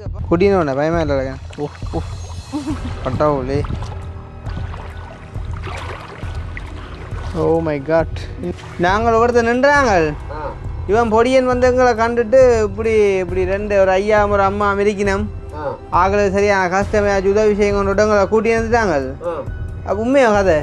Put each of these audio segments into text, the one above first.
குட்டினோட பயமா இல்லை ஓ ஓ பட்டாவுலே oh my God நாங்கள் ஒருத்தர் நின்றாங்க இவன் பொடியன் வந்து எங்களை கண்டுட்டு இப்படி இப்படி ரெண்டு ஒரு ஐயா ஒரு அம்மா மிரிக்கினம் ஆகல சரியான கஷ்டமாச்சு உதவி செய்ய கொண்டு எங்களை கூட்டி வந்துட்டாங்க அப்போ உண்மையா கதை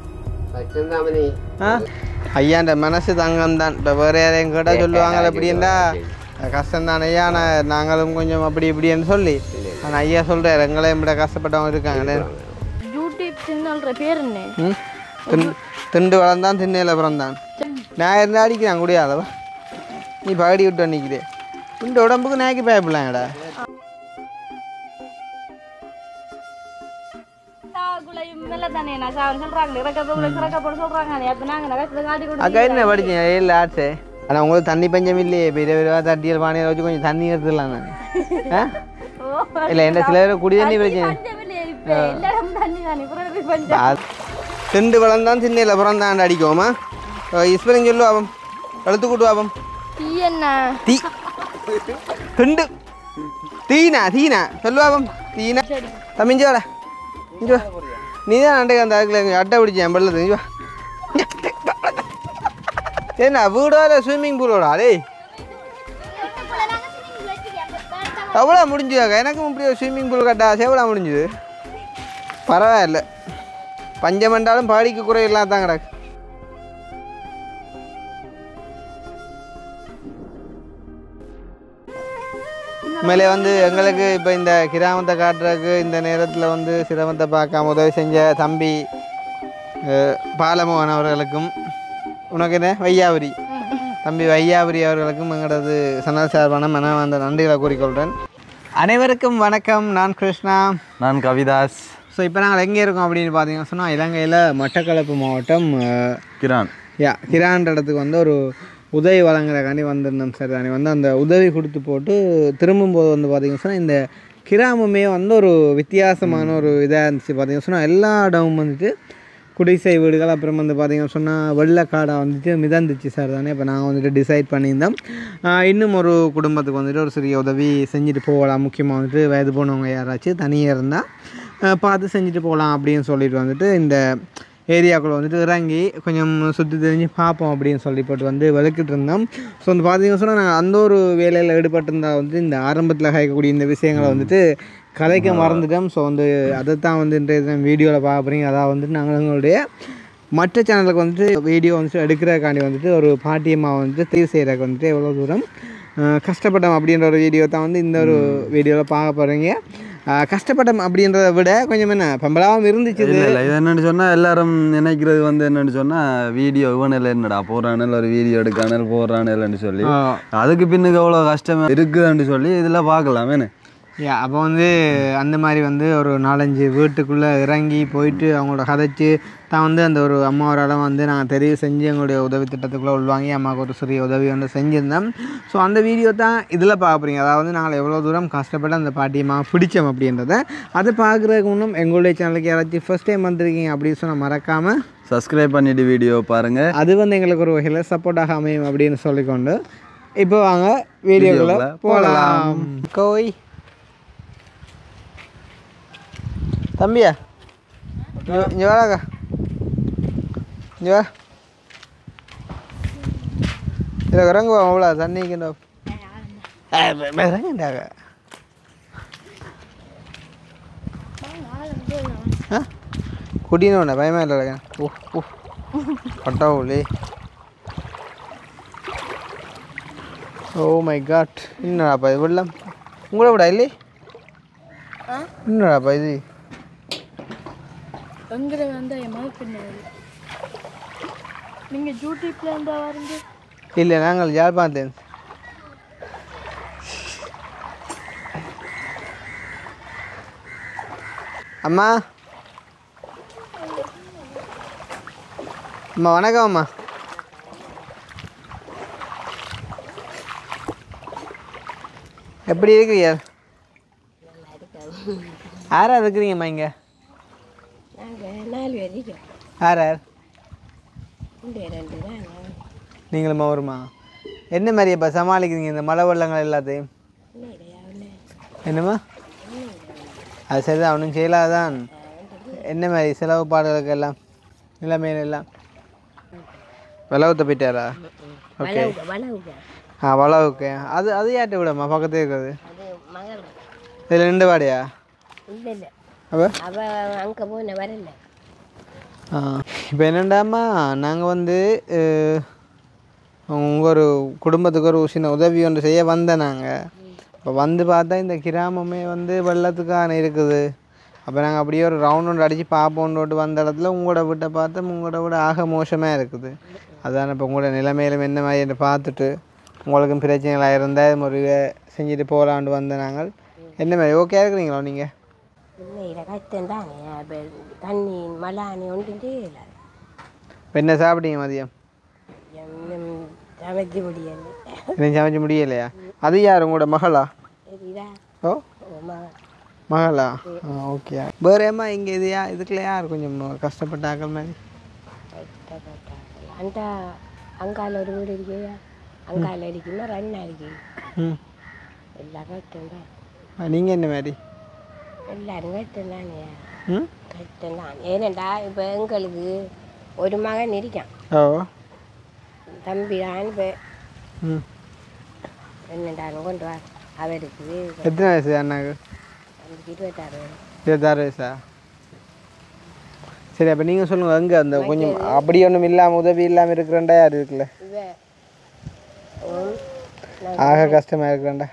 ஆ ஐயாண்ட மனசு தங்கம் தான் இப்போ வேறு யாரையும் கேட்டால் சொல்லுவாங்க அப்படின்னா கஷ்டம் தான் ஐயா நான் நாங்களும் கொஞ்சம் அப்படி இப்படின்னு சொல்லி ஆனால் ஐயா சொல்கிறார் எங்களையும் விட கஷ்டப்பட்டவங்க இருக்காங்க யூடியூப் சேனல்ற பேர் என்ன ம் திண்டு திண்டு வளர்ந்தான் திண்ணையில் பிறந்தான் நான் இருந்தால் அடிக்கிறான் குடியாதவா நீ பகடி விட்டு நிற்கிறே இந்த உடம்புக்கு நாய்க்கு பயப்படலாங்கடா சாகுலையும் மேல தானே நான் சாவன் சொல்றாங்க இறக்க போல இறக்க போட சொல்றாங்க அப்ப நாங்க நகை காட்டி அக்கா என்ன படிச்சேன் ஏழு ஆர்ட்ஸு ஆனால் உங்களுக்கு தண்ணி பஞ்சம் இல்லையே பெரிய பெரிய தட்டியல் பானையில் வச்சு கொஞ்சம் தண்ணி எடுத்துடலாம் நான் ஆ இல்லை என்ன சில பேர் குடி தண்ணி பிரச்சனை இப்ப எல்லாரும் தண்ணி தானே பிறகு பஞ்சம் அது திண்டு வளர்ந்தான் திண்ணையில் பிறந்தான் அடிக்குவோமா இஸ்வரன் சொல்லு அவன் எழுத்து கூட்டு அவன் டீ என்ன தீ திண்டு தீனா தீனா சொல்லுவாபம் தீனா தம்பிஞ்சு வாடா இஞ்சு வா நீ தான் அண்டை அந்த அதுக்குள்ள அட்டை பிடிச்சேன் பள்ளது இஞ்சு வா என்ன வீடோட ஸ்விம்மிங் பூலோடா டேய் எவ்வளோ முடிஞ்சுதாக்கா எனக்கும் இப்படி ஒரு ஸ்விம்மிங் பூல் கட்டா எவ்வளோ முடிஞ்சுது பரவாயில்ல பஞ்சம் பண்ணாலும் பாடிக்கு குறை இல்லாம தான் கிடக்கு உண்மையிலே வந்து எங்களுக்கு இப்போ இந்த கிராமத்தை காட்டுறதுக்கு இந்த நேரத்தில் வந்து சிரமத்தை பார்க்காம உதவி செஞ்ச தம்பி அஹ், பாலமோகன் அவர்களுக்கும் உனக்கு என்ன வையாபுரி தம்பி வையாபுரி அவர்களுக்கும் எங்களது சனல் சார்பான மனமார்ந்த நன்றிகளை கூறிக்கொள்கிறேன் அனைவருக்கும் வணக்கம் நான் கிருஷ்ணா நான் கவிதாஸ் ஸோ இப்போ நாங்கள் எங்கே இருக்கோம் அப்படின்னு பார்த்தீங்கன்னா சொன்னால் இலங்கையில் மட்டக்களப்பு மாவட்டம் அஹ், கிரான் யா கிரான்ற இடத்துக்கு வந்து ஒரு உதவி வழங்குறக்காண்டி வந்திருந்தோம் சார் தானே வந்து அந்த உதவி கொடுத்து போட்டு திரும்பும்போது வந்து பார்த்தீங்கன்னா சொன்னால் இந்த கிராமமே வந்து ஒரு வித்தியாசமான ஒரு இதாக இருந்துச்சு பார்த்தீங்கன்னா சொன்னால் எல்லா இடமும் வந்துட்டு குடிசை வீடுகள் அப்புறம் வந்து பார்த்தீங்கன்னா சொன்னால் வெள்ளைக்காடாக வந்துட்டு மிதந்துச்சு சார் தானே இப்போ நாங்கள் வந்துட்டு டிசைட் பண்ணியிருந்தோம் ஆஹ் இன்னும் ஒரு குடும்பத்துக்கு வந்துட்டு ஒரு சிறிய உதவி செஞ்சுட்டு போகலாம் முக்கியமாக வந்துட்டு வயது போனவங்க யாராச்சும் தனியாக இருந்தால் பார்த்து செஞ்சுட்டு போகலாம் அப்படின்னு சொல்லிட்டு வந்துட்டு இந்த ஏரியாக்குள்ளே வந்துட்டு இறங்கி கொஞ்சம் சுற்றி தெரிஞ்சு பார்ப்போம் அப்படின்னு சொல்லி போட்டு வந்து விளக்கிட்டு இருந்தோம் ஸோ வந்து பார்த்தீங்கன்னா சொன்னால் நாங்கள் அந்த ஒரு வேலையில் ஈடுபட்டிருந்தா வந்து இந்த ஆரம்பத்தில் கேட்கக்கூடிய இந்த விஷயங்களை வந்துட்டு கலைக்க மறந்துட்டோம் ஸோ வந்து அதை தான் வந்து இன்றைய வீடியோவில் பார்க்க போகிறீங்க அதாவது வந்துட்டு நாங்கள் எங்களுடைய மற்ற சேனலுக்கு வந்துட்டு வீடியோ வந்துட்டு எடுக்கிறதுக்காண்டி வந்துட்டு ஒரு பாட்டியம்மா வந்துட்டு தேர்வு செய்கிறதுக்கு வந்துட்டு எவ்வளோ தூரம் அஹ், கஷ்டப்பட்டோம் அப்படின்ற ஒரு வீடியோ தான் வந்து இந்த ஒரு வீடியோவில் பார்க்க போகிறீங்க கஷ்டப்பட்டோம் அப்படின்றத விட கொஞ்சம் என்ன பம்பளாவும் இருந்துச்சு இது. இல்லை இல்லை இது என்னன்னு சொன்னால் எல்லாரும் நினைக்கிறது வந்து என்னன்னு சொன்னால் வீடியோ இவனில் என்னடா போடுறானில் ஒரு வீடியோ எடுக்கானல் போடுறானில்னு சொல்லி ஆ. அதுக்கு பின்னுக்கு எவ்வளோ கஷ்டம் இருக்குதுன்னு சொல்லி இதில் பார்க்கலாமேனு யா அப்போ வந்து அந்த மாதிரி வந்து ஒரு நாலஞ்சு வீட்டுக்குள்ளே இறங்கி போயிட்டு அவங்களோட கதைச்சு தான் வந்து அந்த ஒரு அம்மாவோட வந்து நாங்கள் தெரிவு செஞ்சு எங்களுடைய உதவி திட்டத்துக்குள்ளே உள்வாங்கி அம்மாவுக்கு ஒரு சிறிய உதவி வந்து செஞ்சுருந்தோம் ஸோ அந்த வீடியோ தான் இதில் பார்க்க போகிறீங்க அதாவது நாங்கள் எவ்வளோ தூரம் கஷ்டப்பட்டு அந்த பாட்டியம்மா பிடிச்சோம் அப்படின்றத அதை பார்க்குறதுக்கு முன்னும் எங்களுடைய சேனலுக்கு யாராச்சும் ஃபஸ்ட் டைம் வந்திருக்கீங்க அப்படின்னு சொன்னால் மறக்காமல் சப்ஸ்கிரைப் பண்ணிட்டு வீடியோ பாருங்கள் அது வந்து எங்களுக்கு ஒரு வகையில் சப்போர்ட்டாக அமையும் அப்படின்னு சொல்லிக்கொண்டு இப்போ வாங்க வீடியோக்குள்ளே வீடியோக்குள்ள போகலாம் கோய் தம்பியா இங்க- இங்க வாடாக்கா இங்க வா இதில் இறங்குவா அவ்வளோ தண்ணிக்குண்டா இறங்குண்டாங்க ஆ குடினோண்ணே பயமா இல்லை ஓ ஓ பட்டாவுலே ஓ மை காட் என்னடாப்பா இது வெள்ளம் உங்களை விட இல்லை என்னடாப்பா இது எங்களை வந்து என் மகன் பின்னாடி நீங்க யூடியூப்ல இருந்தா வரீங்க இல்லை நாங்கள் யாழ்ப்பாணத்தேன் அம்மா அம்மா வணக்கம் அம்மா எப்படி இருக்கிறீங்க யாரா இருக்கிறீங்கம்மா இங்கே நாங்கள் நாலு பேர் இருக்கோம் யார் யார் ரெண்டு ரெண்டு தான் நீங்களுமா வருமா என்ன மாதிரி இப்போ சமாளிக்கிறீங்க இந்த மழை வெள்ளங்கள் எல்லாத்தையும் இல்லையா ஒன்று என்னம்மா அது சரிதான் அவனும் செய்யலாதான் என்ன மாதிரி செலவு பாடுகளுக்கு எல்லாம் நிலைமையில எல்லாம் விளவுத்த போயிட்டாரா ஓகே வளவுக வளவுக ஆ வளவுக்கு அது அது யார்கிட்ட விடம்மா பக்கத்தே இருக்கிறது அது மகள் இதில் ரெண்டு வாடையா இல்லை இல்லை அவ அவ அங்கே போன வரல ஆ இப்போ என்னண்டாம்மா நாங்கள் வந்து உங்கள் ஒரு குடும்பத்துக்கு ஒரு சின்ன உதவி ஒன்று செய்ய வந்தேன் நாங்கள் இப்போ வந்து பார்த்தா இந்த கிராமமே வந்து வெள்ளத்துக்கான இருக்குது அப்போ நாங்கள் அப்படியே ஒரு ரவுண்ட் ஒன்று அடித்து பார்ப்போன்னு வந்த இடத்துல உங்களோட வீட்டை பார்த்தா உங்களோட வீடு ஆக மோசமாக இருக்குது அதான் இப்போ உங்களோட நிலைமையிலும் என்ன மாதிரி பார்த்துட்டு உங்களுக்கும் பிரச்சனைகளாக இருந்தால் இது ஒரு இதை செஞ்சுட்டு போகலான்ட்டு வந்த நாங்கள் என்ன மாதிரி ஓகே இருக்கிறீங்களா நீங்கள் உண்மையில் கஷ்டம் தானே அப்போ தண்ணி மலானி ஒன்றுட்டே இல்லை இப்போ என்ன சாப்பிட்டீங்க மதியம் சமைக்க முடியல இன்னும் சமைக்க முடியலையா அது யார் உங்களோட மகளா சரிதா ஓ ஓ மகள் மகளா ஆ ஓகே வேறு ஏமா இங்கே இது யா இதுக்குள்ள யார் கொஞ்சம் கஷ்டப்பட்ட ஆக்கள் மாதிரி கஷ்டப்பட்டாங்க அந்த அங்கால ஒரு வீடு இருக்கையா அங்கால இருக்குன்னா ரெண்டா இருக்கு ம் எல்லாம் கஷ்டம் தான் நீங்கள் என்ன மாதிரி எல்லாரும் கஷ்டம் தானே ம் கஷ்டம் தான் ஏனண்டா இப்போ எங்களுக்கு ஒரு மகன் இருக்கான் ஓ தம்பி தான் இப்போ ம் ரெண்டாயிரம் கொண்டு வா அவருக்கு எத்தனை வயசு அண்ணாக்கு தம்பிக்கு இருபத்தாறு வயசு. இருபத்தாறு வயசா சரி அப்போ நீங்கள் சொல்லுங்கள் அங்கே அந்த கொஞ்சம் அப்படி ஒன்றும் இல்லாமல் உதவி இல்லாமல் இருக்கிறண்டா யார் இருக்குல்ல இவ உம், நான் ஆக கஷ்டமாக இருக்கிறண்டா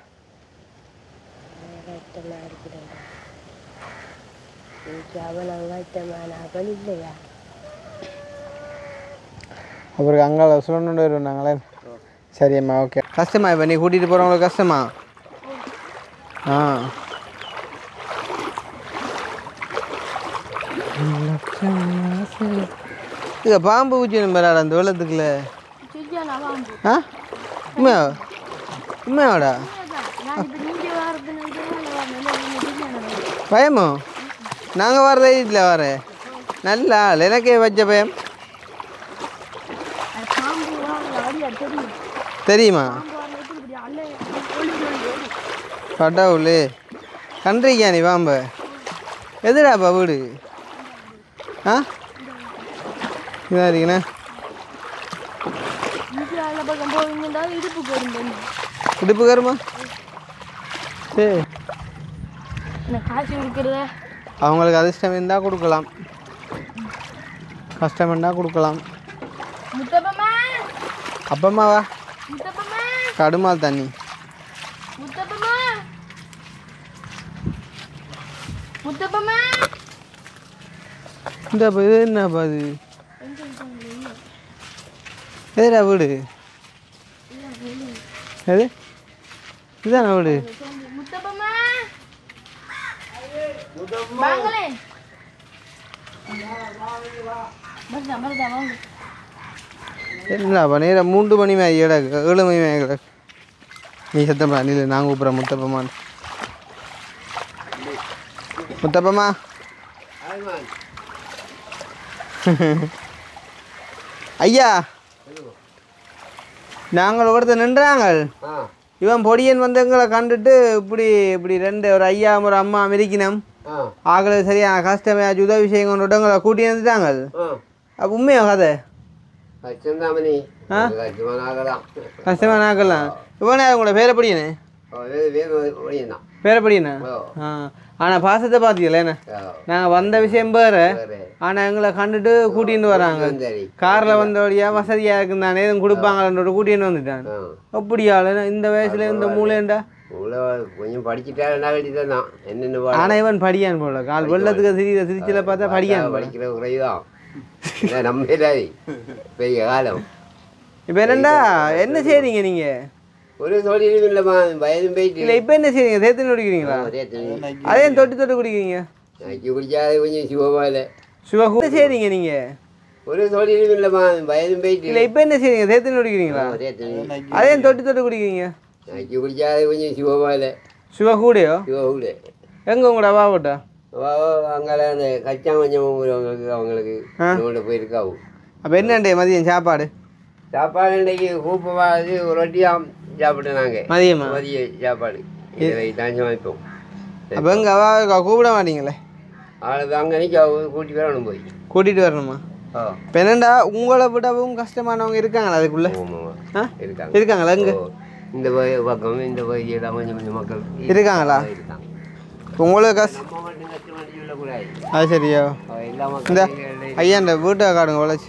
கஷ்டமா இருக்கிறேன் இன்னைக்கு அவ்வளவு கஷ்டமான அவள் இல்லையா அவருக்கு அங்கே சொல்லணுன்னு வருவாங்களே சரியம்மா ஓகே கஷ்டமா இப்போ நீ கூட்டிகிட்டு போகிறவங்களுக்கு கஷ்டமா ஆ இது பாம்பு பூச்சி நம்பராடா அந்த வெள்ளத்துக்குள்ள சுஜானா வாம்பு ஆ உண்மையா உண்மையாடா நான் இப்போ நீங்கள் வரதுன்னு பயமோ நாங்கள் வர்றதே இதில் வர நல்லா ஆள். எனக்கே வச்ச பயம் பாம்பு அடியா தெரியும் தெரியுமா பாம்பு வரது இப்படி அல்ல ஒளி கடவுளே கன்றிக்கா நீ பாம்ப எதுடாப்பா வீடு ஆ இதாக இருக்கண்ணே இந்தியாவில் பக்கம் போவீங்கன்னா இடுப்புக்கு வரும் இடுப்பு கருமா சரி என்ன காசு கொடுக்குறத அவங்களுக்கு அதிர்ஷ்டம் இருந்தால் கொடுக்கலாம் கஷ்டம் இருந்தால் கொடுக்கலாம் முத்தப்பம்மா அப்பம்மாவா முத்தப்பம்மா கடுமால் தண்ணி முத்தப்பம்மா முத்தப்பம்மா இந்த இது என்னப்பா இது எதுடா வீடு எது இதுதானே வீடு முத்தப்பம்மா வாங்களே மருதா மருதா வாங்க என்னப்பா நேரம் மூன்று மணி மாதிரி கிடக்கு ஏழு மணி மாதிரி கிடக்கு நீ சத்தப்பா நீ நான் கூப்பிட்றேன் முத்தப்பம்மா முத்தப்பம்மா ஐயா நாங்கள் ஒருத்தர் நின்றாங்க இவன் பொடியன் வந்து எங்களை கண்டுட்டு இப்படி இப்படி ரெண்டு ஒரு ஐயா ஒரு அம்மா மிதிக்கணும் ஆக்களுக்கு சரியான கஷ்டமாச்சு உதவி செய்யுங்க எங்களை கூட்டி வந்துட்டாங்க அப்போ உண்மையா கதை சிந்தாமணி ஆ? கட்சிமனாகலாம் கஷ்டமா நாக்கலாம் இவனே உங்களோட பேரை படியனே ஒழியந்தான் பேரை படியண்ணா ஆ ஆனால் பாசத்தை பார்த்தீங்களா என்ன நாங்கள் வந்த விஷயம் வேறு ஆனால் எங்களை கண்டுட்டு கூட்டின்னு வராங்க சரி காரில் வந்தபடியா வசதியாக இருக்குன்னு தானே எதுவும் கொடுப்பாங்களோட கூட்டின்னு வந்துட்டான் அப்படியா இல்லைன்னா இந்த வயசுல இந்த மூலைண்டா உள்ள கொஞ்சம் படிச்சுட்டா வேண்டியதான் தான் என்னென்ன பாடம் ஆனால் இவன் படியான் போல கால் வெள்ளத்துக்கு சிரி சிரிச்சில் பார்த்தா படியான் போல படிக்கிற குறைதான் இதான் நம்ம இதாதி. பெரிய காலம் இப்போ என்னண்டா என்ன செய்றீங்க நீங்கள் ஒரு தொழிலும் இல்லைம்மா வயதும் போயிட்டு இல்லை இப்போ என்ன செய்றீங்க சேர்த்து குடிக்கிறீங்களா சேர்த்து அதே தொட்டு தொட்டு குடிக்கிறீங்க நாக்கி குடிக்காத கொஞ்சம் சிவமா இல்லை சிவகு என்ன செய்றீங்க நீங்கள் ஒரு தொழிலும் இல்லைம்மா வயதும் போயிட்டு இல்லை இப்போ என்ன செய்றீங்க சேர்த்து குடிக்கிறீங்களா சேர்த்து அதே தொட்டு தொட்டு குடிக்கிறீங்க நாக்கி குடிக்காத கொஞ்சம் சிவமா இல்லை சிவகூடையோ சிவகுடு எங்கே உங்களோட அவாவோட்டா அங்கால அந்த கச்சா கொஞ்சம் அவங்களுக்கு அவங்களுக்கு கொண்டு போயிருக்காவும் அப்போ என்னண்டே மதியம் சாப்பாடு சாப்பாடு இன்றைக்கு கூப்பமாக ஒரு ரொட்டியாம் சாப்பிட்டோம் நாங்கள் மதியமா மதிய சாப்பாடு இதை தான் சமைப்போம் அப்போ எங்க அவ கூப்பிட மாட்டீங்களே ஆளுக்கு அங்கே நிற்க கூட்டி வரணும் போய் கூட்டிகிட்டு வரணுமா ஓ இப்போ என்னண்டா உங்களை விடவும் கஷ்டமானவங்க இருக்காங்களா அதுக்குள்ளே ஆமாம் ஆ இருக்காங்க இருக்காங்களா எங்க ஓ, இந்த பய- பக்கம் இந்த பகுதியெல்லாம் கொஞ்சம் கொஞ்சம் மக்கள் இருக்காங்களா இருக்காங்க இப்போ உங்களுக்கு கஷ்டம் நம்ம மட்டும் கஷ்டப்பட்டு சொல்லக்கூடாது அது சரியா அவ எல்லா இந்த மக்களும் ஐயா இந்த வீட்டை காடுங்க உழைச்சி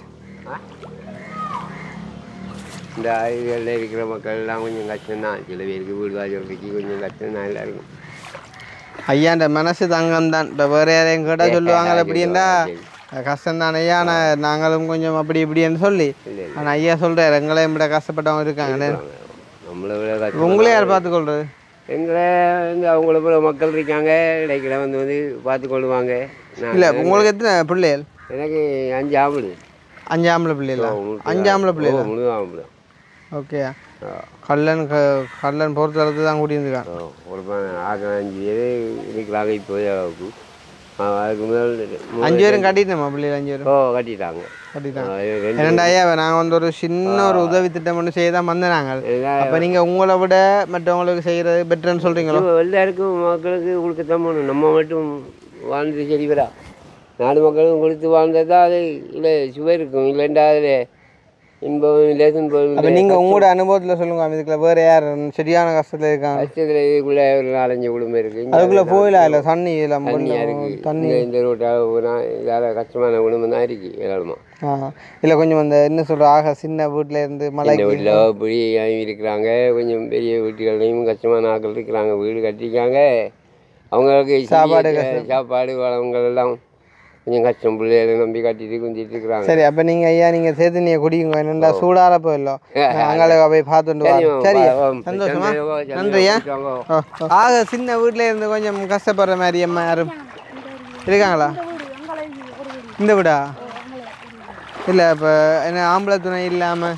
இந்த ஆய்வுகளில் இருக்கிற மக்கள் எல்லாம் கொஞ்சம் கஷ்டம்தான் சில பேருக்கு வீடு வாசலுக்கு கொஞ்சம் கஷ்டம் தான் எல்லாருக்கும் ஐயாண்ட மனசு தங்கம் தான் இப்போ வேறு யாரையும் கேட்டால் சொல்லுவாங்க அப்படின்னா கஷ்டம் தான் ஐயா ஆனால் நாங்களும் கொஞ்சம் அப்படி இப்படின்னு சொல்லி இல்லை ஆனால் ஐயா சொல்கிறார் எங்களையும் விட கஷ்டப்பட்டவங்க இருக்காங்க நம்மளை விட கஷ்டம் உங்களே யார் பார்த்துக்கொள்றது எங்களை வந்து அவங்கள போல மக்கள் இருக்காங்க இடைக்கிட வந்து வந்து பார்த்து கொள்ளுவாங்க நான் இல்லை உங்களுக்கு எத்தனை பிள்ளைகள் எனக்கு அஞ்சு ஆம்பளை அஞ்சு ஆம்பளை பிள்ளைகளா அஞ்சு ஆம்பளை பிள்ளைகளா முழு ஆம்பளை ஓகே கல்லன் க கல்லன் பொறுத்தளத்து தான் கூட்டியிருந்துருக்கான் ஓ, ஒரு ப- ஆக அஞ்சு பேர் இருக்கிறாங்க இப்போ அளவுக்கு ஆ, அதுக்கு முதல் மூணு- அஞ்சு பேரும் கட்டிட்டோமா பிள்ளைகள் அஞ்சு பேரும் ஓ கட்டிட்டாங்க கட்டிட்டான் ஆ, இது ரெண்டு என்னண்டா ஐயா நாங்கள் வந்து ஒரு சின்ன ஒரு உதவி திட்டம் ஒன்று செய்ய தான் வந்தோம் நாங்கள் ஏன்னா, அப்போ நீங்கள் உங்களை விட மற்றவங்களுக்கு செய்கிறது பெட்டர்னு சொல்கிறீங்களோ இது எல்லாருக்கும் மக்களுக்கு கொடுக்கத்தான் போகணும் நம்ம மட்டும் வாழ்ந்து சரி வரா நாடு மக்களும் கொடுத்து வாழ்ந்தால் தான் அது இல்லை சுவை இருக்கும் இல்லைண்டா அதில் இன்பம் இல்லை துன்பம் அப்போ இல்லை நீங்கள் உங்களோட அனுபவத்தில் சொல்லுங்க இதுக்குள்ள வேறு யார் சரியான கஷ்டத்தில் இருக்காங்க கஷ்டத்தில் இதுக்குள்ளே ஒரு நாலஞ்சு குடும்பம் இருக்குது இங்க அதுக்குள்ளே போயிடலாம் இல்லை தண்ணி இல்லை தண்ணியாக இருக்குது தண்ணி இந்த இந்த ரோட்டாக போனால் இதால் கஷ்டமான குடும்பம் தான் இருக்குது ஏராளமாக ஆ இல்லை கொஞ்சம் அந்த என்ன சொல்கிற ஆக சின்ன வீட்டில் இருந்து இந்த மலைக்கு வீட்டில் இப்படி இருக்கிறாங்க கொஞ்சம் பெரிய வீட்டுகள்லையும் கஷ்டமான ஆட்கள் இருக்கிறாங்க வீடு கட்டிருக்காங்க அவங்களுக்கு சாப்பாடு சிறிய சாப்பாடு வளங்கள் எல்லாம் கொஞ்சம் கஷ்டம் பிள்ளைகளை நம்பி கட்டிட்டு குந்திட்டு இருக்கிறாங்க சரி அப்போ நீங்கள் ஐயா நீங்கள் சேர்த்து நீங்கள் குடிங்க என்னண்டா சூடால போயிடலாம் அங்கே போய் பார்த்துட்டு வரோம் சரி சந்தோஷமா நன்றியா ஓ, ஓ. ஆக சின்ன வீட்டில் இருந்து கொஞ்சம் கஷ்டப்படுற மாதிரி அம்மா யாரும் இருக்காங்களா இந்த வீடா இல்லை இப்போ என்ன ஆம்பளை துணை இல்லாமல்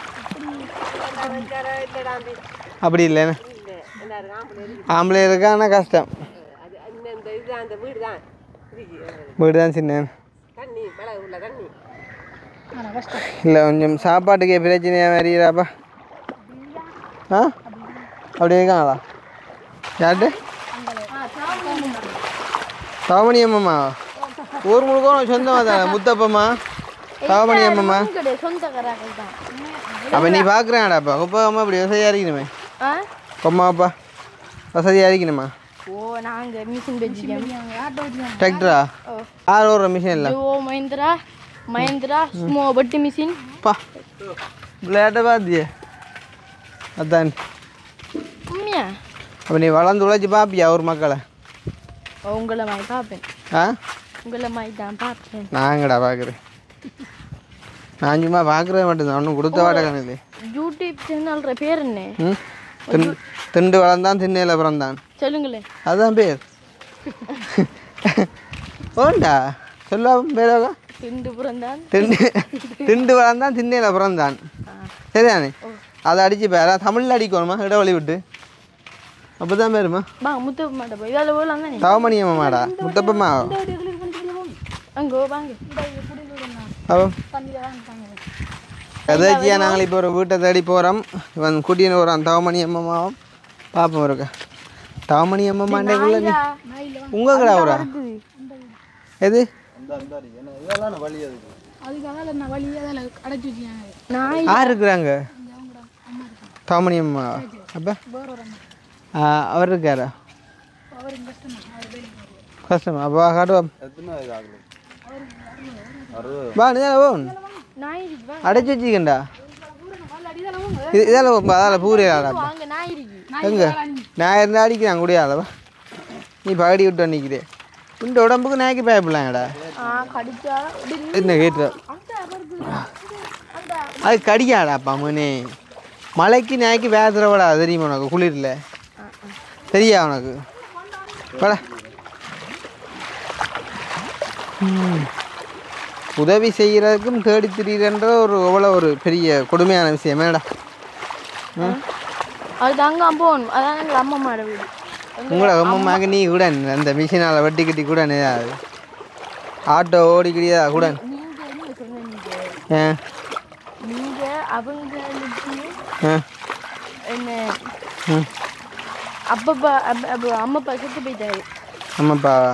அப்படி இல்லைண்ணே ஆம்பளை இருக்கா ஆனால் கஷ்டம் இந்த இதுதான் அந்த வீடு தான் வீடு தான் சின்ன தண்ணி மழை உள்ள தண்ணி இல்லை கொஞ்சம் சாப்பாட்டுக்கு பிரச்சனையாக வருகிறாப்பா ஆ அப்படி இருக்காங்களா யார்ட்டு சாவணி அம்மம்மா ஊர் முழுக்க உனக்கு சொந்தமாக தானே முத்தப்பம்மா சாவணி அம்மம்மா சொந்தக்காரர்கள் தான் அப்போ நீ பார்க்குறாடாப்பா உப்பா அம்மா இப்படி வசதியாக இருக்கணுமே ஆ அம்மா அப்பா வசதியாக இருக்கணுமா ஓ நாங்க மிஷின் வச்சுக்கோம் டிராக்டரா ஆறு ஒரு மிஷின் இல்லை ஓ மஹிந்திரா மஹிந்திரா ஸ்மோ பட்டி மிஷின் பா விளையாட்ட பார்த்தியே அதான் உண்மையா அப்போ நீ வளர்ந்து உழைச்சி பார்ப்பியா ஒரு மக்களை உங்களை மாதிரி பார்ப்பேன் ஆ உங்களை மாதிரி தான் பார்ப்பேன் நாங்கடா பார்க்குறேன் நான் சும்மா பார்க்குறது மட்டும்தான் ஒன்றும் கொடுத்த வாட கணக்கு யூடியூப் சேனல்ற பேர் என்ன ம் திண்டு திண்டு வளர்ந்தான் திண்ணையில் பிறந்தான் சொல்லுங்களேன் அதுதான் பேர் ஓண்டா சொல்லாம பேராக திண்டு புறந்தான் திண்டு திண்டு வளர்ந்தான் திண்ணையில் பிறந்தான் சரிதானே அதை அடிச்சு பேரா தமிழில் அடிக்கணுமா இடவழி விட்டு அப்போ தான் பேருமா பா முத்து மாட்ட போய் இதால் போகலாம் தானே தவமணியம்மாடா முத்தப்பம்மா அங்கோ வாங்க அவ எதாச்சியா நாங்கள் இப்போ ஒரு வீட்டை தேடி போகிறோம் இவன் கூட்டின்னு வரான் தவமணி அம்மம்மாவும் பார்ப்போம் இருக்க தவமணி அம்மம்மாண்டேக்குள்ள நீ உங்கள் கடை அவரா எது நாய் யார் இருக்கிறாங்க தவமணி அம்மா அப்போ அவர் இருக்காரா கஷ்டமா அப்போ காட்டுவோம் வா நீ ஓ நாய் இருக்கு வா அடைச்சி வச்சுக்கண்டா இது இதெல்லாம் அதால் பூரியாடா வாங்க நாய் இருக்கு எங்க நான் இருந்தா அடிக்கிறேன் குடியாலவா நீ பகடி விட்டு நிற்கிறே இந்த உடம்புக்கு நாய்க்கு பயப்படலாங்கடா ஆ கடிச்சா என்ன கேட்டு அது கடிக்காடாப்பா மனே மலைக்கு நாய்க்கு வேதரவடா தெரியுமா உனக்கு குளிரில் தெரியா உனக்கு வாடா ம். உதவி செய்கிறதுக்கும் தேடி திரிகின்ற ஒரு எவ்வளோ ஒரு பெரிய கொடுமையான விஷயம் என்னடா அது அங்கே போகணும் அதான் எங்கள் அம்மா மாட வீடு உங்களோட அம்மாவுக்கு நீ கூட அந்த மிஷினால் வெட்டி கட்டி கூட ஏதாவது ஆட்டோ ஓடிக்கிறியா கூட நீங்க என்ன சொன்னீங்க ஏன் நீங்க அவங்களுக்கு ஆ என்ன ம் அப்பப்பா அப்ப- அப்ப அம்மாப்பா செத்து போயிட்டாரு ஆமாப்பாவா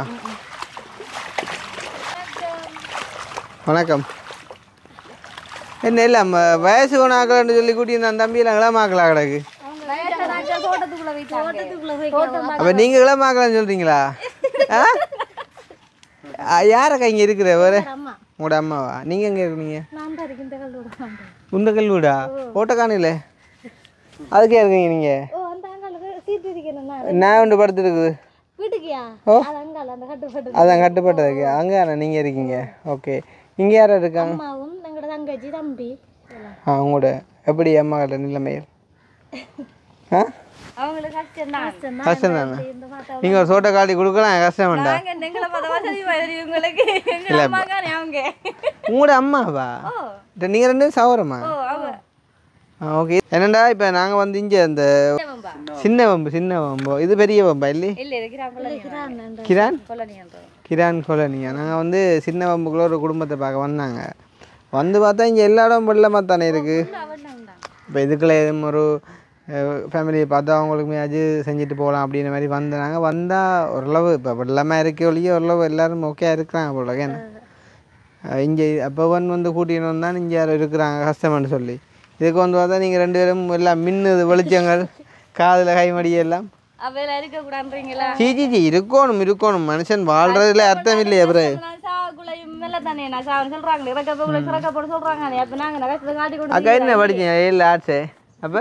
வணக்கம் என்ன இல்லை நம்ம வயசு கொண்டாக்கலன்னு சொல்லி கூட்டி அந்த தம்பியெல்லாம் இளமாக்கலா கிடக்கு தோட்டத்துக்குள்ள வைக்க தோட்டத்துக்குள்ள வைக்க அப்போ நீங்கள் இளமாக்கலான்னு சொல்கிறீங்களா ஆ ஆ, யாரக்கா இங்கே இருக்கிற வேறு உங்களோட அம்மாவா நீங்கள் எங்கே இருக்கீங்க நான் தான் இருக்கு இந்த கல்லோட உந்த கல்லூடா ஓட்டக்கானில அதுக்கே இருக்கீங்க நீங்கள் ஓ அந்த அங்கால சீட்டு இருக்கேன் நான் ஒன்று படுத்துருக்குது வீட்டுக்கியா ஓ. அது அங்கால அந்த கட்டுப்பட்டு அதான் கட்டுப்பட்டதுக்கு அங்கே நீங்கள் இருக்கீங்க ஓகே இங்கே யாரும் இருக்காங்க அம்மாவும் எங்களோட தங்கச்சி தம்பி ஆ உங்களோட எப்படி அம்மா கிட்ட நிலைமையில் ஆ அவங்களுக்கு கஷ்டம் தான் கஷ்டம் தானே இந்த மாதம் நீங்கள் ஒரு சோட்டை காட்டி கொடுக்கலாம் கஷ்டம் வேண்டாம் நாங்க எங்களை பார்த்த வசதி மாதிரி உங்களுக்கு எங்களை அம்மாக்காரே அவங்க உங்களோட அம்மாவா நீங்கள் ரெண்டு பேரும் சவரமா ஓ அவ ஆ ஓகே என்னடா இப்போ நாங்கள் வந்து இங்கே அந்த சின்ன வம்பு சின்ன வம்பு இது பெரிய வம்பா இல்லை இல்ல இருக்கிறாங்க கிரான் கொல்லணியன்றோம் கிரான் கொலனியா நாங்கள் வந்து சின்ன வம்புக்குள்ள ஒரு குடும்பத்தை பார்க்க வந்தாங்க வந்து பார்த்தா இங்கே எல்லா இடம் வெள்ளமாக தானே இருக்குது இப்போ இதுக்குள்ள எதுவும் ஒரு ஃபேமிலியை பார்த்து அவங்களுக்கு மேஜு செஞ்சுட்டு போகலாம் அப்படின்ற மாதிரி வந்தாங்க வந்தால் ஓரளவு இப்போ வெள்ளமாக இருக்க ஒழிய ஓரளவு எல்லாரும் ஓகே இருக்கிறாங்க போல என்ன இங்கே அப்போ வந்து வந்து கூட்டின்னு வந்தால் இங்கே யாரும் இருக்கிறாங்க கஷ்டம்னு சொல்லி இதுக்கு வந்து பார்த்தா நீங்கள் ரெண்டு பேரும் எல்லாம் மின்னுது வெளிச்சங்கள் காதில் கைமடி எல்லாம் அவையில இருக்க கூடாதுன்றீங்களா சீ சீ சீ இருக்கணும் இருக்கணும் மனுஷன் வாழ்றதுல அர்த்தம் இல்லையே அப்புறம் நான் சாகுக்குள்ளையும் மேல தானே நான் சாவுன்னு சொல்றாங்க இறக்கப்போக்குள்ள சிறக்கப்பட சொல்றாங்க அப்ப நாங்க நகை காட்டி கொண்டு அக்கா என்ன படிச்சீங்க ஏழு ஆர்ட்ஸு அப்போ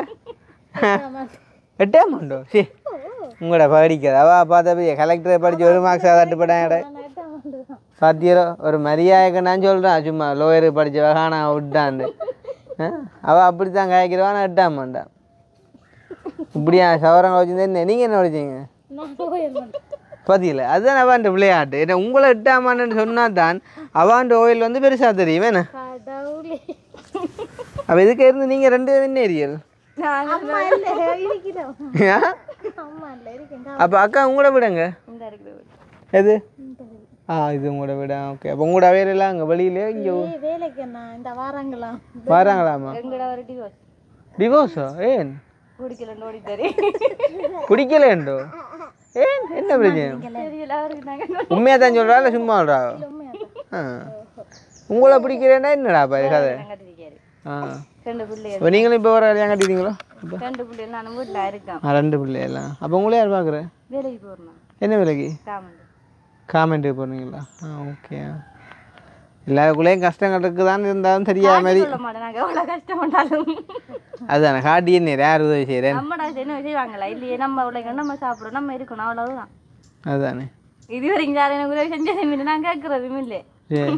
எட்டாம் உண்டோ சரி உங்களோட படிக்காது அவ பார்த்தா பெரிய கலெக்டரை படித்து ஒரு மார்க்ஸ் தட்டுப்பட்டாங்க சாத்தியரோ ஒரு மரியாதைக்கு நான் சொல்கிறேன் சும்மா லோயரு படித்த வகானா விட்டான்னு ஆ? அவ அப்படி தான் காய்க்கிறவா நான் எட்டாம் மாட்டான் இப்படியா சவரங்க வச்சுருந்தேன் என்ன நீங்கள் என்ன படிச்சீங்க பார்த்தீங்களா அதுதான் அவாண்ட விளையாட்டு ஏன்னா உங்களை எட்டாமான்னு சொன்னா தான் அவாண்ட ஓயில் வந்து பெருசாக தெரியும் என்ன கடவுளே அப்போ இதுக்கு இருந்து நீங்கள் ரெண்டு பேரும் என்ன ஏரியல் அம்மா இல்ல இருக்கிறோம் அம்மா இல்ல இருக்கேன் அப்போ அக்கா உங்களோட விடுங்க இந்த இருக்குது எது ஆ இது உங்களோட வீடா ஓகே அப்போ உங்களோட அவையெல்லாம் அங்கே வெளியிலே இங்கே ஏய், வேலைக்கு நான் இந்த வாராங்களாம் வராங்களாமா எங்களோட ஒரு டிவோர்ஸ் டிவோர்ஸோ ஏன் குடிக்கலன்னு ஓடி தரி பிடிக்கலேண்டோ ஏன் என்ன பிரச்சனை தெரியல அவருக்கு நாங்க உண்மையாக தான் சொல்கிறா இல்லை சும்மா சொல்கிறா ஆ உங்களை பிடிக்கிறேன்னா என்னடா பாரு கதை கட்டிருக்காரு ஆ ரெண்டு பிள்ளைகள் இப்போ நீங்களும் இப்போ வர கல்யாணம் கட்டிட்டீங்களோ இப்போ ரெண்டு பிள்ளைகள் நான் வீட்டில் இருக்கேன் ஆ ரெண்டு பிள்ளையெல்லாம் அப்போ உங்களே யார் பார்க்குறேன் வேலைக்கு போறேன் என்ன விலைக்கு காமண்டு காமெண்ட்டு போடுறீங்களா ஆ ஓகே எல்லாருக்குள்ளேயும் கஷ்டங்கள் இருக்குதான்னு இருந்தாலும் தெரியாத மாதிரி சொல்ல மாட்டேன் நாங்கள் எவ்வளோ கஷ்டப்பட்டாலும் அதுதானே காட்டி என்ன யார் உதவி செய்கிறேன் நம்மடா என்ன செய்வாங்களா இல்லையே நம்ம உலக நம்ம சாப்பிட்றோம் நம்ம இருக்கணும் அவ்வளவுதான் அதுதானே இது வரைக்கும் யாரும் எனக்கு உதவி செஞ்சதும் இல்லை நான் கேட்குறதும் இல்லை சரி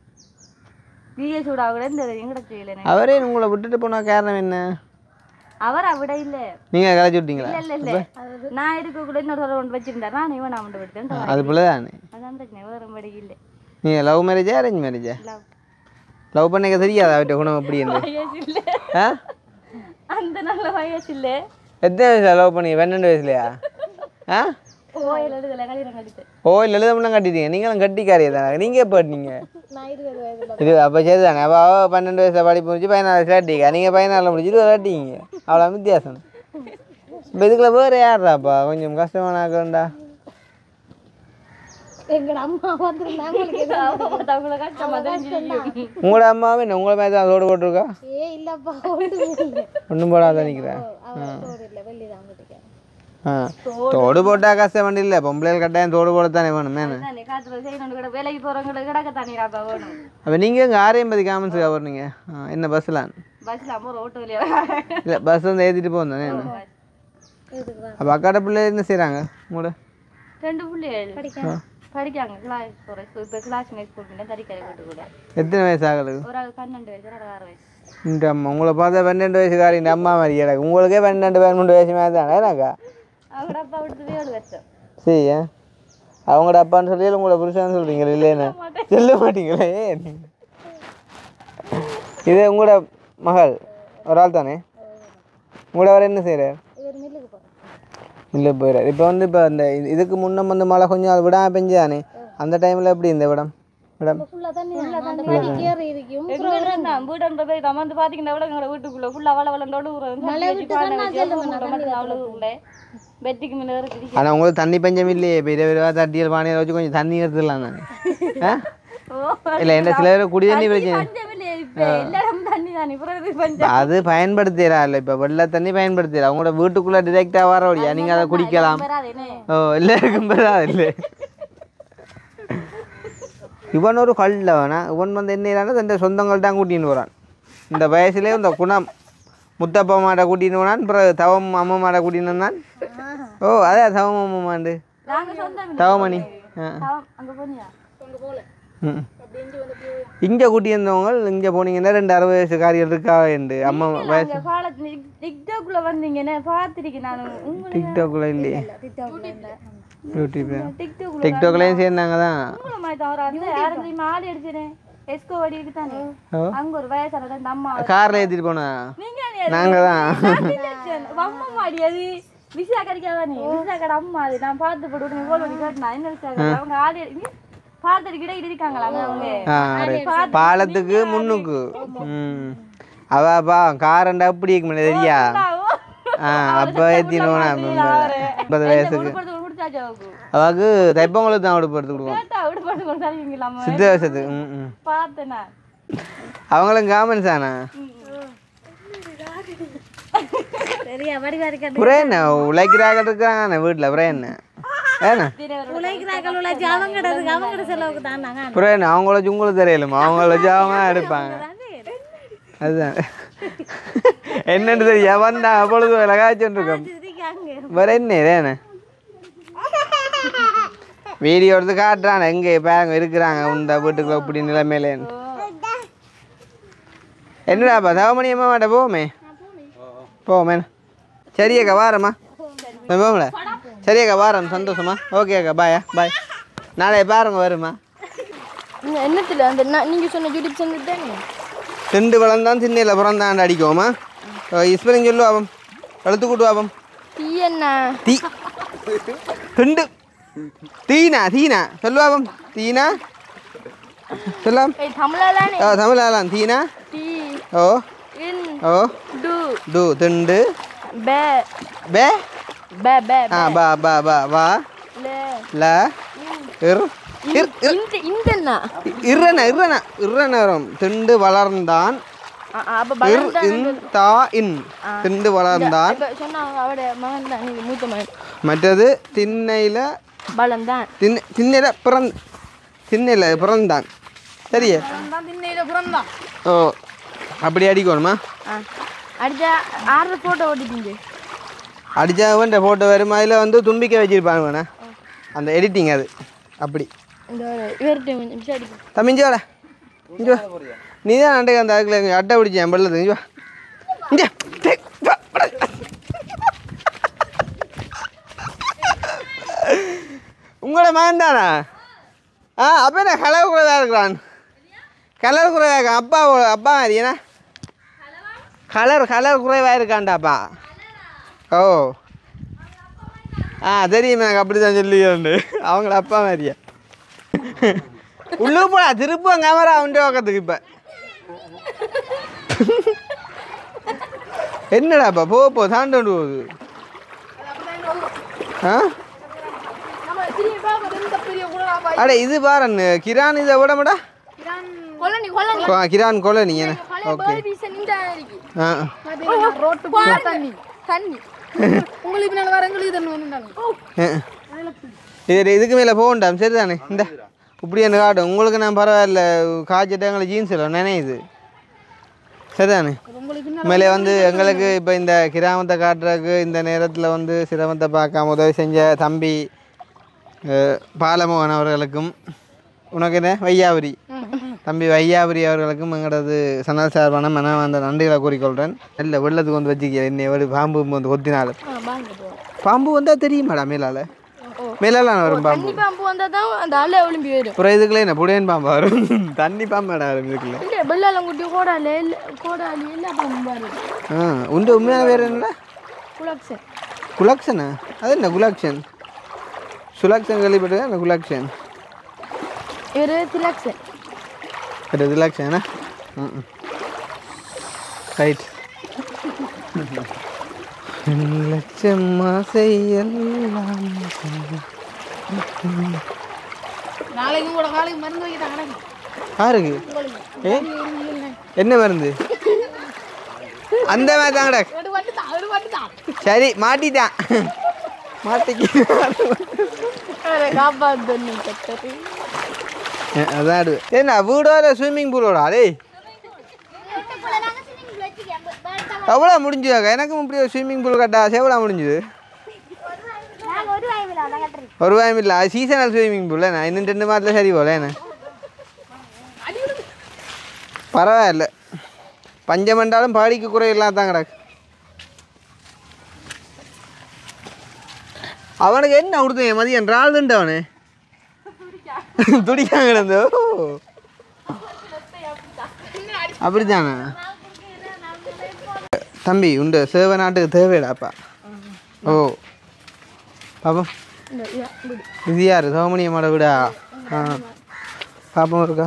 பிஏ சூடா கூட இந்த வரைக்கும் கூட செய்யல எனக்கு. அவரே உங்களை விட்டுட்டு போன காரணம் என்ன அவர் விட இல்ல நீங்கள் கலைச்சி விட்டீங்களா இல்ல இல்ல நான் இருக்க கூட இன்னொரு கொண்டு வச்சிருந்தாரு நான் இவன் அவன் விடுத்தேன் அது போல தானே அதான் பிரச்சனை வேற படி இல்லை நீங்கள் லவ் மேரேஜா அரேஞ்ச் மேரேஜா லவ் லவ் பண்ணிக்க தெரியாதா அவர்கிட்ட குணம் எப்படி என்ன வயசு இல்லை ஆ அந்த நல்ல வயசு இல்லை எத்தனை வயசுல லவ் பண்ணி பன்னெண்டு வயசுலையா ஆ கோயில் எடுக்கல கல்யாணம் கட்டிட்டு ஓ இல்லை எழுதமெல்லாம் கட்டிட்டீங்க நீங்களும் கட்டிக்காரியா தானே நீங்கள் எப்போ கட்டினீங்க நான் இருபது வயசுல இது அப்போ சரி தானே அப்போ அவள் பன்னெண்டு வயசில் படிப்பு முடிச்சு பதினாலு வயசில் கட்டிக்கா நீங்கள் பதினாலில் முடிச்சுட்டு கட்டிங்க அவ்வளோ வித்தியாசம் இப்போ இதுக்குள்ள வேறு யாருடாப்பா கொஞ்சம் கஷ்டமான ஆக்கண்டா எங்கட அம்மா வந்துருந்தாங்க அவங்கள கஷ்டமா தெரிஞ்சு உங்களோட அம்மாவும் என்ன உங்களை மாதிரி தான் தோடு போட்டிருக்கா ஏ இல்லப்பா ஒன்றும் இல்லை ஒன்றும் போடாத நிற்கிறேன் தோடு இல்லை வெள்ளி தான் போட்டுக்க ஆ தோடு போட்டால் கஷ்டம் வண்டி இல்லை பொம்பளைகள் கட்டாயம் தோடு போடத்தானே வேணும் மேனு தானே காத்துல செய்யணும் கிட வேலைக்கு போறவங்களுக்கு கிடக்க தண்ணீராப்பா வேணும் அப்போ நீங்கள் இங்கே ஆரையம்பதி காமன்ஸுக்கா வரணுங்க ஆ, என்ன பஸ்ஸில் பஸ்ல அம்மா ஒரு ஓட்டோ இல்லையா இல்லை பஸ் வந்து ஏற்றிட்டு போந்தேன் அப்போ அக்காட பிள்ளை என்ன செய்கிறாங்க உங்களோட ரெண்டு பிள்ளைகள் படிக்காங்க படிக்காங்க கிளாஸ் போகிற இப்போ கிளாஸ் ஸ்கூல் பண்ணி தறிக்கரை போட்டு கூட எத்தனை வயசு ஆகுது ஒரு ஆள் பன்னெண்டு வயசு ஒரு ஆள் ஆறு வயசு இந்த அம்மா உங்களை பார்த்தா பன்னெண்டு வயசுக்காரி இந்த அம்மா மாதிரி கிடக்கு உங்களுக்கே பன்னெண்டு பன்னெண்டு வயசு மாதிரி தானே எனக்கா அவங்களோட அப்பா விடுத்தது ஏழு வருஷம் சரி ஏன் அவங்களோட அப்பான்னு சொல்லி உங்களோட புருஷன்னு சொல்கிறீங்களே இல்லைன்னு சொல்ல மாட்டீங்களே ஏன்? இது உங்களோட மகள் ஒரு ஆள் தானே உங்களோட அவர் என்ன செய்கிறார் இவர் மில்லுக்கு போகிறோம் இல்லை போயிடார் இப்போ வந்து இப்போ இந்த இது- இதுக்கு முன்ன வந்து மழை கொஞ்சம் அது விடாம பெஞ்சுதானே அந்த டைமில் எப்படி இந்த விடம் விடம் ஃபுல்லாக தண்ணி ஃபுல்லாக தண்ணி படிக்கிற இருக்கும் நான் வீடு போய் நம்ம வந்து பாத்தீங்கன்னா விட எங்களோட வீட்டுக்குள்ள ஃபுல்லா வள வள நடுவுறேன் வெட்டிக்கு முன்ன இருக்கு ஆனால் உங்களுக்கு தண்ணி பஞ்சம் இல்லையே பெரிய பெரிய தட்டியல் பானையில் வச்சு கொஞ்சம் தண்ணி எடுத்துடலாம் தானே ஆ இல்லை என்ன சில பேர் குடி தண்ணி பிரச்சனை பஞ்சமில்லையே இப்ப எல்லா இடமும் தண்ணி தானே பிறகு பஞ்சம் அது பயன்படுத்திடா இல்லை இப்போ வெள்ளை தண்ணி பயன்படுத்திடா அவங்களோட வீட்டுக்குள்ளே டிரெக்டாக வர வழியா நீங்கள் அதை குடிக்கலாம் வராதேனே ஓ எல்லாருக்கும் பெறா இல்லை இவன் ஒரு கல்லவனா இவன் வந்து என்ன தன் சொந்தங்கள் தான் கூட்டின்னு போகிறான் இந்த வயசுலேயே இந்த குணம் முத்தப்பா மாட்டை கூட்டின்னு போனான் பிறகு தவம் அம்மா மாட்டை கூட்டின்னு வந்தான் ஓ அதே தவம் அம்மா மாண்டு நாங்க சொந்தம் தவமணி ஆ அவன் அங்க போனியா ம். இங்கே கூட்டி வந்தவங்க இங்கே போனீங்கன்னா ரெண்டு அறுபது வயசு காரியம் இருக்கா என்று அம்மா வயசு அங்க காலத்துல டிக்டாக்ல வந்தீங்கன்னு பார்த்திருக்கேன் நான் உங்களை டிக்டாக்ல இல்லையே யூடியூப்ல டிக்டாக்ல டிக்டாக்லேயும் சேர்ந்தாங்க தான் உங்களை மாதிரி தவிர அந்த யாரும் தெரியுமா ஆள் அடிச்சினேன் எஸ்கோ வடிவுக்கு தானே ஓ அங்க ஒரு வயசான அந்த அம்மா காரில் ஏற்றிட்டு போனா நீங்க நாங்கள் தான் அம்மா மாடி அது விசா கிடைக்காதானே விசா கடை அம்மா அது நான் பார்த்து போட்டு உடனே கோல் பண்ணி கேட்டேன் என்ன விசா கடை அவங்க ஆள் பார்த்துட்டு கிட்ட இருக்காங்களா அவங்க ஆ right. பாலத்துக்கு முன்னுக்கு ம் அவ பா காரண்டா அப்படி இருக்க முடியாது தெரியா ஆ அப்போ ஏற்றினோம் ஐம்பது வயசுக்கு உடுப்படுத்து கொடுத்தாச்சு அவருக்கு அவாக்கு தைப்பங்களுக்கு தான் உடுப்பு எடுத்து கொடுவோம் கேட்டா உடுப்படுத்து கொடுத்தாருங்களாம சித்த வருஷத்துக்கு ம் ம் பார்த்தேன் நான் அவங்களும் காமன்ஸ் ஆனா சரியா வடிவா இருக்க அப்புறம் என்ன உழைக்கிறாங்க இருக்காங்க வீட்டில் அப்புறம் என்ன ஏண்ணா உழைக்கிறார்கள் உழைச்சி அவங்க கிட்ட அவங்க கிட்ட செலவுக்கு தான் நாங்க அப்புறம் என்ன அவங்கள வச்சு உங்களுக்கு தெரியலுமா அவங்கள வச்சு அவங்க எடுப்பாங்க அதுதான் என்னன்னு தெரியா வந்தா அப்பொழுது லகாச்சுட்டு இருக்கோம் வேற என்ன வேணே வீடியோ எடுத்து காட்டுறான் எங்க பாருங்க இருக்கிறாங்க இந்த வீட்டுக்குள்ள இப்படி நிலைமையிலேன்னு என்னடாப்பா தவமணி அம்மா மாட்ட போவோமே போவோமே சரி அக்கா வாரம்மா நான் போகல சரி அக்கா வாரம் சந்தோஷமா ஓகே அக்கா பாயா பாய் நாளைய பாருங்க வருமா என்னத்துல அந்த நீங்க சொன்ன யூடியூப் சேனல் தானே ரெண்டு வளர்ந்தான் திண்ணையில் பிறந்தாண்டு அடிக்குவோமா இஸ்பரிங் சொல்லு அவன் வளர்த்து கூட்டு அவன் டீ என்ன தீ ரெண்டு தீனா தீனா சொல்லுவாபம் தீனா சொல்லாம் ஏய் தமிழாலானே ஓ தமிழாலாம் தீனா டீ ஓ இன் ஓ டு டு திண்டு பே பே பே பே ஆ பா பா பா வா ல ல இர் இர் இர் இந்த இந்த இர்றன இர்றன இர்றன வரும் திண்டு வளர்ந்தான் அப்ப இர் இன் தா இன் திண்டு வளர்ந்தான் இப்ப சொன்னாங்க அவட மகன் தான் நீங்க மூத்த மகன் மற்றது திண்ணையில் பலம் தான் திண்ணை திண்ணையில் பிறந் திண்ணையில் பிறந்தான் சரியே திண்ணையில பிறந்தான் ஓ அப்படி அடிக்கணுமா அடிச்சா ஆறு போட்டோ ஓட்டிட்டீங்க அடித்தவன் ஃபோட்டோ வரும் அதில் வந்து தும்பிக்கை வச்சிருப்பாங்க வேணா அந்த எடிட்டிங் அது அப்படி இந்த இவர்கிட்ட கொஞ்சம் விசாரிக்கும் தம்பி இஞ்சி வாடா இஞ்சி வா நீ தான் அண்டைக்கு அந்த அதுக்குள்ள அட்டை பிடிச்சேன் பள்ளது இஞ்சி வா இங்கே டேய், வா, வாடா. உங்களோட மகன் தானா ஆ அப்போ என்ன கலர் குறைவாக இருக்கிறான் கலர் குறைவாக இருக்கான் அப்பா அப்பா மாதிரி என்ன கலர் கலர் குறைவாக இருக்கான்டாப்பா ஓ ஆ தெரியும் எனக்கு அப்படி தான் சொல்லியோண்டு அவங்கள அப்பா மாதிரியா உள்ளே போடா திருப்பும் கேமரா அவன்ட்டு பக்கத்துக்கு இப்போ என்னடாப்பா போ போ தாண்டு கொண்டு போகுது ஆ அட இது பாரு கிரான் இதை விட மாடா கொல்லணி கொல்லணி கொ- கிரான் கொலை நீ என்ன ஓகே இந்த இருக்கு ஆ ரோட்டு தண்ணி தண்ணி உங்களுக்கு பின்னால வர எங்களுக்கு தண்ணி வந்துட்டாங்க இது இதுக்கு மேலே போகண்டாம் சரிதானே இந்த இப்படி என்ன காட்டும் உங்களுக்கு நான் பரவாயில்ல காய்ச்சிட்டு எங்களுக்கு ஜீன்ஸ் இல்லை நினையுது சரிதானே மேலே வந்து எங்களுக்கு இப்போ இந்த கிராமத்தை காட்டுறதுக்கு இந்த நேரத்தில் வந்து சிரமத்தை பார்க்காம உதவி செஞ்ச தம்பி அஹ், பாலமோகன் அவர்களுக்கும் உனக்கு என்ன வையாபுரி தம்பி வையாபுரி அவர்களுக்கும் எங்களது சனல் சார்பான மனமார்ந்த நன்றிகளை கூறிக்கொள்கிறேன் இல்லை வெள்ளத்துக்கு வந்து வச்சுக்க என்னை ஒரு பாம்பு வந்து கொத்தினாலும் பாம்பு வந்தால் தெரியுமாடா மேலால் மேலால வரும் பாம்பு தண்ணி பாம்பு வந்தா தான் அந்த அலை ஒளிம்பி வரும் அப்புறம் இதுக்குள்ள என்ன புடையன் பாம்பு வரும் தண்ணி பாம்பாடா வரும் இதுக்குள்ள இல்ல வெள்ளாலம் குட்டி கோடால இல்ல கோடாலி எல்லா பாம்பும் வரும் ஆ உண்டு உண்மையான பேர் என்ன குலக்ஷன் குலாக்ஷனா அது என்ன குலாக்ஷன் சுலாக்ஷன் கேள்விப்பட்டிருக்கேன் அந்த குலாக்ஷன் இவரு திலக்ஷன் அது குலாக்ஷனா ம் ம். ரைட் லட்சம் ஆசை எல்லாம் நாளைக்கும் கூட நாளைக்கு மருந்து வைக்கிறாங்க யாருக்கு ஏ என்ன மருந்து அந்த மாதிரி தாங்கடா சரி மாட்டிட்டான் மாட்டிக்கு காப்பாத்து அதான் என்ன வீடோட ஸ்விம்மிங் பூலோடா டேய் எவ்வளோ முடிஞ்சுதாக்கா எனக்கும் இப்படி ஒரு ஸ்விம்மிங் பூல் கட்டா எவ்வளோ முடிஞ்சுது ஒரு வாயம் இல்லை அது சீசனல் ஸ்விம்மிங் பூல் என்ன இன்னும் ரெண்டு மாதத்துல சரி போல என்ன பரவாயில்ல பஞ்சமண்டாலும் பாடிக்கு குறையெல்லாம் தான் கிடக்கு அவனுக்கு என்ன கொடுத்தீங்க மதியம் ராளுண்டு அவனு துடிக்காங்க கிடந்தோ அப்படித்தானே தம்பி உண்டு சேவை நாட்டுக்கு தேவைடாப்பா ஓ பாப்போம் இது யாரு சோமனியம்மோட விடா ஆ பாப்போம் இருக்கா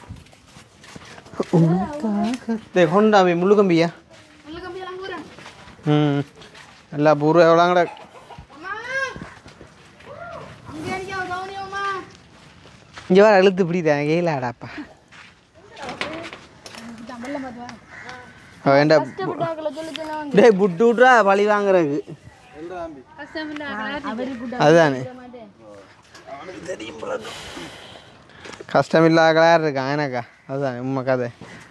டேய் கொண்டாமி முள்ளு கம்பியா ம் எல்லா பூர்வம் எவ்வளோங்கடா இங்கே வர அழுத்து பிடிதான் கேளாடாப்பா வேண்டா டேய் புட்டு விட்றா பழி வாங்குறதுக்கு அதுதானே கஷ்டம் இல்லாத யார் இருக்கான் எனக்கா அதுதானே உண்மை கதை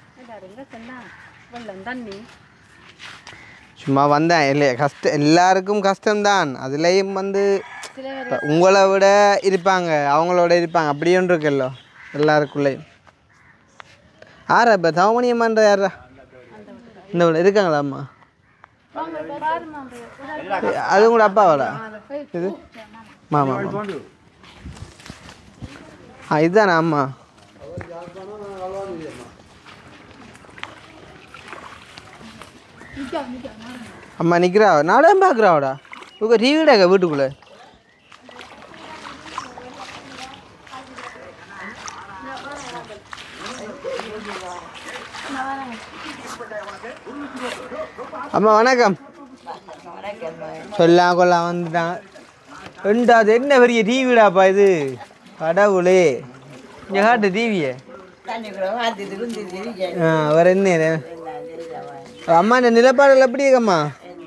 சும்மா வந்தேன் இல்லையா கஷ்டம் எல்லாருக்கும் கஷ்டம்தான் அதுலேயும் வந்து இப்ப உங்களை விட இருப்பாங்க அவங்களோட இருப்பாங்க அப்படி ஒன்று இருக்குல்ல எல்லாருக்குள்ளேயும் ஆறா இப்போ தவமணியம்மான்ற யாரா இந்த வீடு இருக்காங்களா அம்மா அது கூட அப்பாவாடா இது மாமா மாமா. ஆ இதுதானே அம்மா அம்மா நிற்கிறா நாடகம் பார்க்குறாவடா உங்க டிவிடாக்க வீட்டுக்குள்ளே அம்மா வணக்கம் சொல்லாம் கொல்லாம் வந்துட்டான் ரெண்டாவது என்ன பெரிய டிவிடாப்பா இது கடவுளே இங்கே காட்டு டிவியை ஆ வேற என்ன இது? அம்மா இந்த நிலப்பாடுகள் எப்படி இருக்கம்மா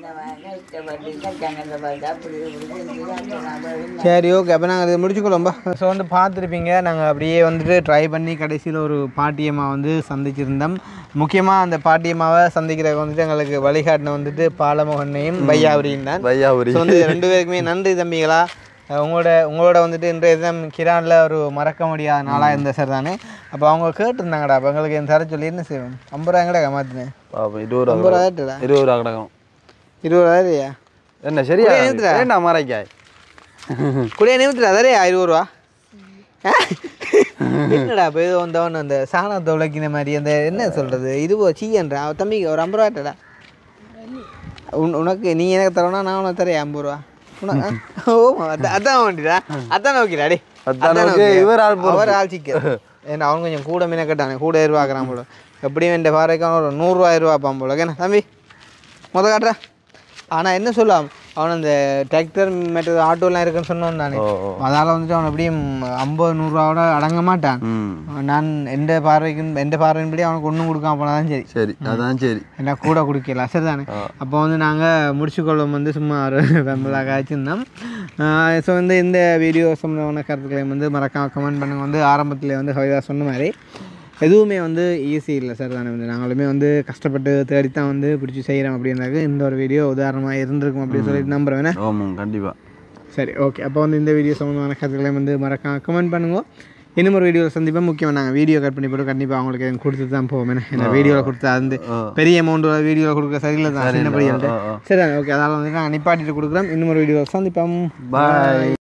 சரி ஓகே அப்போ நாங்கள் இதை முடிச்சுக்கொள்ளோம்பா ஸோ வந்து பார்த்துருப்பீங்க நாங்கள் அப்படியே வந்துட்டு ட்ரை பண்ணி கடைசியில் ஒரு பாட்டியம்மா வந்து சந்திச்சிருந்தோம் முக்கியமாக அந்த பாட்டியம்மாவை சந்திக்கிறதுக்கு வந்துட்டு எங்களுக்கு வழிகாட்டின வந்துட்டு பாலமோகனையும் பையாவரியும் தான் பையாபுரி ஸோ வந்து ரெண்டு பேருக்குமே நன்றி தம்பிகளா அஹ் உங்களோட உங்களோட வந்துட்டு இன்றைய தினம் கிரானில் ஒரு மறக்க முடியாத நாளாக இருந்த சார் தானே அப்போ அவங்க கேட்டிருந்தாங்கடா அப்போ எங்களுக்கு இந்த தர சொல்லி என்ன செய்வோம் ஐம்பது ரூபாங்கடா மாற்றினேன் பாப்போம் இருபது ரூபா ஐம்பது கிடக்கும். ரூபாய்ட்டுடா இருபது ரூபா கிடக்கும் இருபதாயிரயா என்ன சரியா குடியே நிறுத்துடா. ஏண்டா மறைக்காய் குடியே நிமித்துடா அதரே இருபது ரூபா என்னடா இப்போ ஏதோ வந்தவன் அந்த சாணத்தை உழைக்கிற மாதிரி அந்த என்ன சொல்கிறது இருபது சீயன்றா அவன் தம்பிக்கு ஒரு ஐம்பது ரூபாட்டடா உன் உனக்கு நீ எனக்கு தரணும் நான் உனக்கு தரேன் ஐம்பது ரூபா உனக்கு ஓ அதான் அதான் வேண்டிடா அதான் நோக்கிடா டே அதான் நோக்கி, இவர் ஆள் பொறுப்பு. அவர் ஆள் சிக்க ஏன்னா அவன் கொஞ்சம் கூட மீன கட்டானே கூட எதிர்பார்க்குறான் போல எப்படியும் என் பாறைக்கான ஒரு நூறுரூவா எதிர்பார்ப்பான் போல ஓகேண்ணா தம்பி முத காட்டுறா ஆனால் என்ன சொல்லலாம் அவன் அந்த டிராக்டர் மெட்டர் ஆட்டோலாம் இருக்குன்னு சொன்னோம் தானே ஓ ஓ அதால் வந்துட்டு அவன் எப்படியும் ஐம்பது நூறுரூவாவோட அடங்க மாட்டான் ம் நான் எந்த பார்வைக்கும் எந்த பார்வையின்படி அவனுக்கு ஒன்றும் கொடுக்காம போனால் தான் சரி சரி அதான் சரி என்ன கூட குடிக்கல சரிதானே அப்போ வந்து நாங்கள் முடிச்சுக்கொள்ளும் வந்து சும்மா ஒரு வெம்பலாக காய்ச்சிருந்தோம் ஸோ வந்து இந்த வீடியோ சம்மந்தமான கருத்துக்களையும் வந்து மறக்காம கமெண்ட் பண்ணுங்க வந்து ஆரம்பத்தில் வந்து ஹவிதா சொன்ன மாதிரி எதுவுமே வந்து ஈஸி இல்லை சார் தானே வந்து நாங்களுமே வந்து கஷ்டப்பட்டு தேடித்தான் வந்து பிடிச்சி செய்கிறோம் அப்படின்றது இந்த ஒரு வீடியோ உதாரணமாக இருந்திருக்கும் அப்படின்னு சொல்லிட்டு நம்புறேன் வேணா ஆமாம் கண்டிப்பாக சரி ஓகே அப்போ வந்து இந்த வீடியோ சம்மந்தமான கருத்துக்களையும் வந்து மறக்காம கமெண்ட் பண்ணுங்க இன்னும் ஒரு வீடியோவில் சந்திப்போம் முக்கியமாக நாங்கள் வீடியோ கட் பண்ணி போட்டு கண்டிப்பாக அவங்களுக்கு எதுவும் கொடுத்து தான் போவோம் ஏன்னா இந்த வீடியோவில் கொடுத்தா அது வந்து பெரிய அமௌண்ட் வீடியோவில் கொடுக்க சரியில்லை தான் சின்னபடி ஆ, ஆ. சரி ஓகே அதனால் வந்து நாங்கள் நிப்பாட்டிட்டு கொடுக்குறோம் இன்னும் ஒரு வீடியோவில் சந்திப்போம் பாய்